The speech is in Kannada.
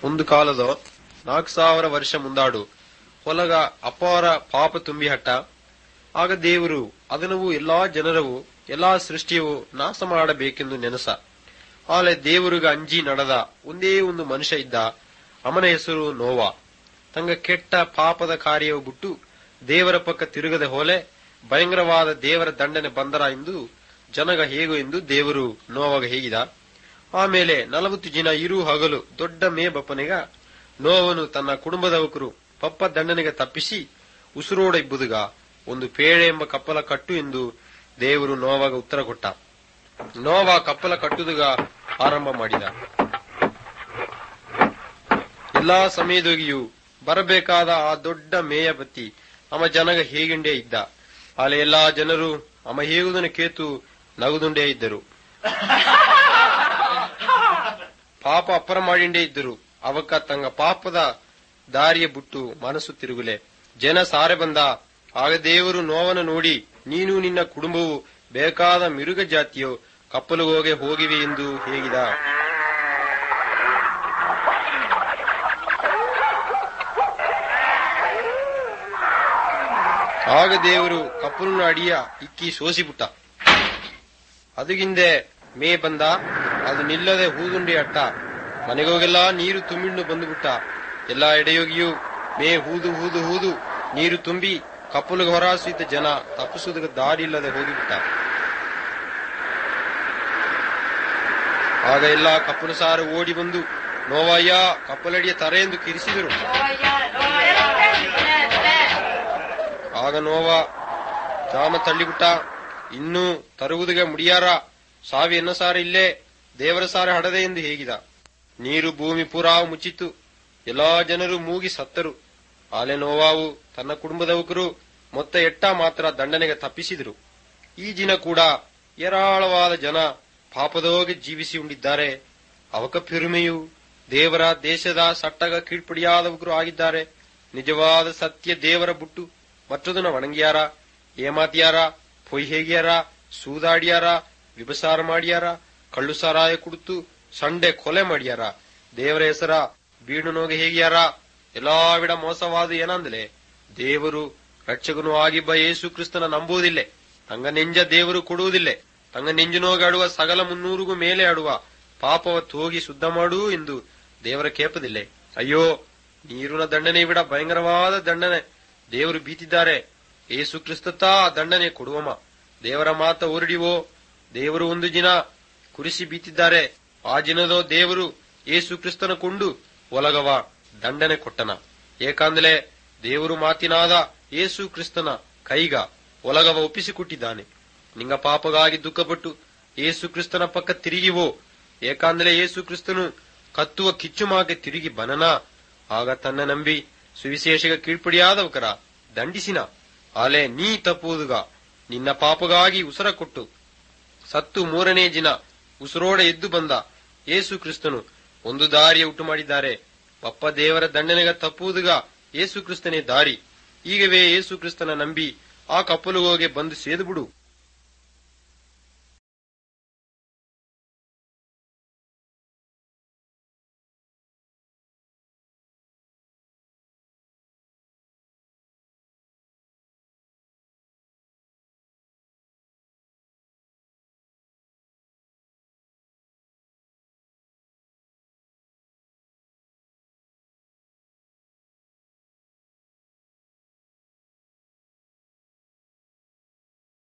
ಒಂದು ಕಾಲದ ನಾಲ್ಕು ಸಾವಿರ ವರ್ಷ ಮುಂದಾಡು ಹೊಲಗ ಅಪಾರ ಪಾಪ ತುಂಬಿ ಹಟ್ಟ ಆಗ ದೇವರು ಅದನವು ಎಲ್ಲಾ ಜನರವು ಎಲ್ಲಾ ಸೃಷ್ಟಿಯವು ನಾಶ ಮಾಡಬೇಕೆಂದು ನೆನಸ ಆಲೆ ದೇವರುಗ ಅಂಜಿ ನಡೆದ ಒಂದೇ ಒಂದು ಮನುಷ್ಯ ಇದ್ದ ಅವನ ಹೆಸರು ನೋವಾ ತಂಗ ಕೆಟ್ಟ ಪಾಪದ ಕಾರ್ಯವು ಬಿಟ್ಟು ದೇವರ ಪಕ್ಕ ತಿರುಗದೆ ಹೋಲೆ ಭಯಂಕರವಾದ ದೇವರ ದಂಡನೆ ಬಂದರ ಎಂದು ಜನಗ ಹೇಗು ಎಂದು ದೇವರು ನೋವಾಗ ಹೇಗಿದ ಆಮೇಲೆ ನಲವತ್ತು ಜನ ಇರು ಹಗಲು ದೊಡ್ಡ ಮೇ ಬಪ್ಪನಿಗ ನೋವನು ತನ್ನ ಕುಟುಂಬದವಕರು ಪಪ್ಪ ದಂಡನೆಗೆ ತಪ್ಪಿಸಿ ಉಸಿರೋಡ ಇಬ್ಬುದುಗ ಒಂದು ಪೇಳೆ ಎಂಬ ಕಪ್ಪಲ ಕಟ್ಟು ಎಂದು ದೇವರು ನೋವಾಗ ಉತ್ತರ ಕೊಟ್ಟ ನೋವ ಕಪ್ಪಲ ಕಟ್ಟುದುಗ ಆರಂಭ ಮಾಡಿದ ಎಲ್ಲಾ ಸಮಯದೊಗಿಯೂ ಬರಬೇಕಾದ ಆ ದೊಡ್ಡ ಮೇಯ ಬತ್ತಿ ಅಮ ಜನಗ ಹೇಗಿಂಡೇ ಇದ್ದ ಅಲ್ಲಿ ಎಲ್ಲಾ ಜನರು ಅಮ ಹೇಗುದನ್ನು ಕೇತು ನಗುದುಂಡೇ ಇದ್ದರು ಪಾಪ ಅಪ್ಪರ ಮಾಡಿಂಡೇ ಇದ್ದರು ಅವಕ್ಕ ತಂಗ ಪಾಪದ ದಾರಿಯ ಬಿಟ್ಟು ಮನಸ್ಸು ತಿರುಗುಲೆ ಜನ ಸಾರೆ ಬಂದ ಆಗ ದೇವರು ನೋವನ ನೋಡಿ ನೀನು ನಿನ್ನ ಕುಟುಂಬವು ಬೇಕಾದ ಮಿರುಗ ಜಾತಿಯೋ ಕಪ್ಪಲುಗೋಗೆ ಹೋಗಿವೆ ಎಂದು ಹೇಗಿದ ಆಗ ದೇವರು ಕಪ್ಪಲನ್ನು ಅಡಿಯ ಇಕ್ಕಿ ಸೋಸಿಬಿಟ್ಟ ಅದಗಿಂದೆ ಮೇ ಬಂದ ಅದು ನಿಲ್ಲದೆ ಹೂದುಂಡಿ ಅಟ್ಟ ಮನೆಗೋಗೆಲ್ಲ ನೀರು ತುಂಬಿಂಡು ಬಂದುಬಿಟ್ಟ ಎಲ್ಲಾ ಎಡೆಯೋಗಿಯೂ ಮೇ ಹೂದು ಹೂದು ಹೂದು ನೀರು ತುಂಬಿ ಕಪ್ಪಲಿಗೆ ಹೊರಾಸಿದ್ದ ಜನ ತಪ್ಪಿಸುವುದಕ್ಕೆ ದಾರಿ ಇಲ್ಲದೆ ಹೋಗಿಬಿಟ್ಟ ಆಗ ಎಲ್ಲ ಕಪ್ಪಲು ಸಾರು ಓಡಿ ಬಂದು ನೋವಯ್ಯ ಕಪ್ಪಲಡಿಯ ತರೆ ಎಂದು ಕಿರಿಸಿದರು ಆಗ ನೋವ ಜಾಮ ತಳ್ಳಿಬಿಟ್ಟ ಇನ್ನೂ ತರುವುದಿಗೆ ಮುಡಿಯಾರ ಸಾವಿ ಎನ್ನ ಸಾರ ಇಲ್ಲೇ ದೇವರ ಸಾರ ಹಡದೆ ಎಂದು ಹೇಗಿದ ನೀರು ಭೂಮಿ ಪೂರಾ ಮುಚ್ಚಿತು ಎಲ್ಲಾ ಜನರು ಮೂಗಿ ಸತ್ತರು ಆಲೆ ನೋವಾವು ತನ್ನ ಕುಟುಂಬದವಕರು ಮೊತ್ತ ಎಟ್ಟ ಮಾತ್ರ ದಂಡನೆಗೆ ತಪ್ಪಿಸಿದರು ಈ ದಿನ ಕೂಡ ಏರಾಳವಾದ ಜನ ಪಾಪದೋಗೆ ಜೀವಿಸಿ ಉಂಡಿದ್ದಾರೆ ಅವಕ ಪಿರುಮೆಯು ದೇವರ ದೇಶದ ಸಟ್ಟಗ ಕೀಳ್ಪಡಿಯಾದವಕರು ಆಗಿದ್ದಾರೆ ನಿಜವಾದ ಸತ್ಯ ದೇವರ ಬುಟ್ಟು ಮತ್ತದನ್ನ ವಣಂಗ್ಯಾರ ಏಮಾತಿಯಾರ ಪೊಯ್ ಹೇಗ್ಯಾರ ಸೂದಾಡ್ಯಾರ ವಿಭಸಾರ ಮಾಡ್ಯಾರ ಕಳ್ಳು ಸಾರಾಯ ಕುಡಿತು ಸಂಡೆ ಕೊಲೆ ಮಾಡ್ಯಾರ ದೇವರ ಹೆಸರ ಬೀಡು ನೋಗೆ ಹೇಗ್ಯಾರ ಎಲ್ಲಾ ವಿಡ ಮೋಸವಾದ ಏನಂದಲೆ ದೇವರು ರಕ್ಷಕನು ಆಗಿಬ್ಬ ಯೇಸು ಕ್ರಿಸ್ತನ ನಂಬುವುದಿಲ್ಲ ತಂಗ ನೆಂಜ ದೇವರು ಕೊಡುವುದಿಲ್ಲ ತಂಗ ನೆಂಜುನೋಗಿ ಆಡುವ ಸಗಲ ಮುನ್ನೂರಿಗೂ ಮೇಲೆ ಆಡುವ ಪಾಪವ ಹೋಗಿ ಶುದ್ಧ ಮಾಡು ಎಂದು ದೇವರ ಕೇಪದಿಲ್ಲ ಅಯ್ಯೋ ನೀರಿನ ದಂಡನೆ ವಿಡ ಭಯಂಕರವಾದ ದಂಡನೆ ದೇವರು ಬೀತಿದ್ದಾರೆ ಏಸು ಕ್ರಿಸ್ತತಾ ದಂಡನೆ ಕೊಡುವಮ್ಮ ದೇವರ ಮಾತ ಹೊರಡಿವೋ ದೇವರು ಒಂದು ದಿನ ಕುರಿಸಿ ಬೀತಿದ್ದಾರೆ ಆ ದಿನದೋ ದೇವರು ಏಸು ಕ್ರಿಸ್ತನ ಕೊಂಡು ಒಲಗವ ದಂಡನೆ ಕೊಟ್ಟನ ಏಕಾಂದಲೆ ದೇವರು ಮಾತಿನಾದ ಏಸು ಕ್ರಿಸ್ತನ ಕೈಗ ಒಲಗವ ಒಪ್ಪಿಸಿಕೊಟ್ಟಿದ್ದಾನೆ ನಿಂಗ ಪಾಪಗಾಗಿ ದುಃಖಪಟ್ಟು ಏಸು ಕ್ರಿಸ್ತನ ಪಕ್ಕ ತಿರುಗಿವೋ ಏಕಾಂದಲೆ ಏಸು ಕ್ರಿಸ್ತನು ಕತ್ತುವ ಕಿಚ್ಚುಮಾಗೆ ತಿರುಗಿ ಬನನ ಆಗ ತನ್ನ ನಂಬಿ ಸುವಿಶೇಷಗ ಕೀಳ್ಪಡಿಯಾದವಕರ ದಂಡಿಸಿನ ಆಲೆ ನೀ ತಪ್ಪುವುದುಗ ನಿನ್ನ ಪಾಪಗಾಗಿ ಉಸರ ಕೊಟ್ಟು ಸತ್ತು ಮೂರನೇ ದಿನ ಉಸಿರೋಡ ಎದ್ದು ಬಂದ ಏಸು ಕ್ರಿಸ್ತನು ಒಂದು ದಾರಿಯ ಉಂಟು ಮಾಡಿದ್ದಾರೆ ಪಪ್ಪ ದೇವರ ದಂಡನೆಗ ತಪ್ಪುವುದುಗ ಏಸು ಕ್ರಿಸ್ತನೇ ದಾರಿ ಈಗವೇ ಏಸು ಕ್ರಿಸ್ತನ ನಂಬಿ ಆ ಕಪ್ಪಲುಗೋಗೆ ಬಂದು ಸೇದು ಬಿಡು